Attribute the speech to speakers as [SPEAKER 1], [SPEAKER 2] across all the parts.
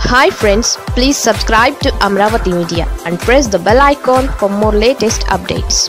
[SPEAKER 1] hi friends please subscribe to Amaravati media and press the bell icon for more latest updates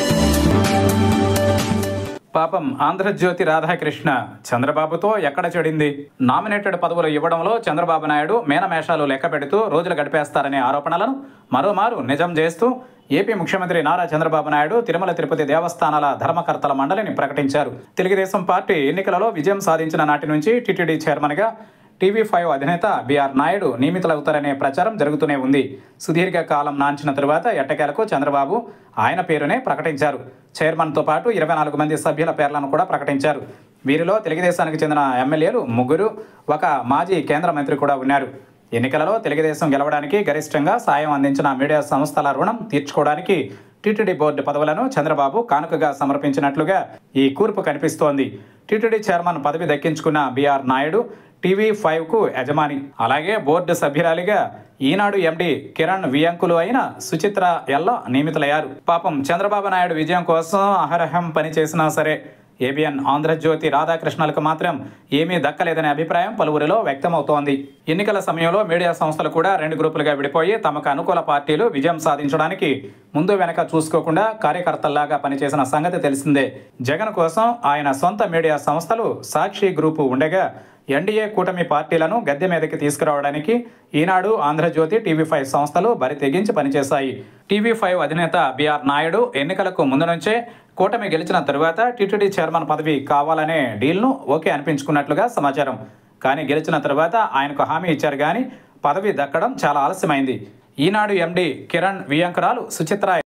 [SPEAKER 2] పాపం ఆంధ్రజ్యోతి రాధాకృష్ణ చంద్రబాబుతో ఎక్కడ చెడింది nominated పదవులు ఇవ్వడంలో చంద్రబాబు నాయుడు మేనమేషాలు లెక్క పెడుతూ రోజులు గడిపేస్తారనే ఆరోపణలను మరోమారు నిజం చేస్తూ ఏపీ ముఖ్యమంత్రి నారా చంద్రబాబు నాయుడు తిరుమల తిరుపతి దేవస్థానాల ధర్మకర్తల మండలిని ప్రకటించారు తెలుగుదేశం పార్టీ ఎన్నికలలో విజయం సాధించిన నాటి నుంచి టీటీడీ చైర్మన్గా టీవీ ఫైవ్ అధినేత బీఆర్ నాయుడు నియమితులవుతారనే ప్రచారం జరుగుతూనే ఉంది సుదీర్ఘ కాలం నాంచిన తరువాత ఎట్టకేలకు చంద్రబాబు ఆయన పేరునే ప్రకటించారు చైర్మన్తో పాటు ఇరవై నాలుగు మంది సభ్యుల పేర్లను కూడా ప్రకటించారు వీరిలో తెలుగుదేశానికి చెందిన ఎమ్మెల్యేలు ముగ్గురు ఒక మాజీ కేంద్ర మంత్రి కూడా ఉన్నారు ఎన్నికలలో తెలుగుదేశం గెలవడానికి గరిష్టంగా సాయం అందించిన మీడియా సంస్థల రుణం తీర్చుకోవడానికి టీటీడీ బోర్డు పదవులను చంద్రబాబు కానుకగా సమర్పించినట్లుగా ఈ కూర్పు కనిపిస్తోంది టీటీడీ చైర్మన్ పదవి దక్కించుకున్న బీఆర్ నాయుడు టీవీ ఫైవ్కు యజమాని అలాగే బోర్డు సభ్యురాలిగా ఈనాడు ఎండి కిరణ్ వియంకులు అయిన సుచిత్ర ఎల్ల నియమితులయ్యారు పాపం చంద్రబాబు నాయుడు విజయం కోసం అహరహం పనిచేసినా సరే ఏబిఎన్ ఆంధ్రజ్యోతి రాధాకృష్ణలకు మాత్రం ఏమీ దక్కలేదనే అభిప్రాయం పలువురిలో వ్యక్తమవుతోంది ఎన్నికల సమయంలో మీడియా సంస్థలు కూడా రెండు గ్రూపులుగా విడిపోయి తమకు అనుకూల పార్టీలు విజయం సాధించడానికి ముందు వెనక చూసుకోకుండా కార్యకర్తల్లాగా పనిచేసిన సంగతి తెలిసిందే జగన్ కోసం ఆయన సొంత మీడియా సంస్థలు సాక్షి గ్రూపు ఉండగా ఎన్డీఏ కూటమి పార్టీలను గద్దె మీదకి తీసుకురావడానికి ఈనాడు ఆంధ్రజ్యోతి టీవీ ఫైవ్ సంస్థలు బరి తెగించి పనిచేశాయి టీవీ ఫైవ్ అధినేత బీఆర్ నాయుడు ఎన్నికలకు ముందు నుంచే కూటమి గెలిచిన తరువాత టీటీడీ చైర్మన్ పదవి కావాలనే డీల్ను ఓకే అనిపించుకున్నట్లుగా సమాచారం కానీ గెలిచిన తరువాత ఆయనకు హామీ ఇచ్చారు కానీ పదవి దక్కడం చాలా ఆలస్యమైంది ఈనాడు ఎండి కిరణ్ వియంకరాలు సుచిత్ర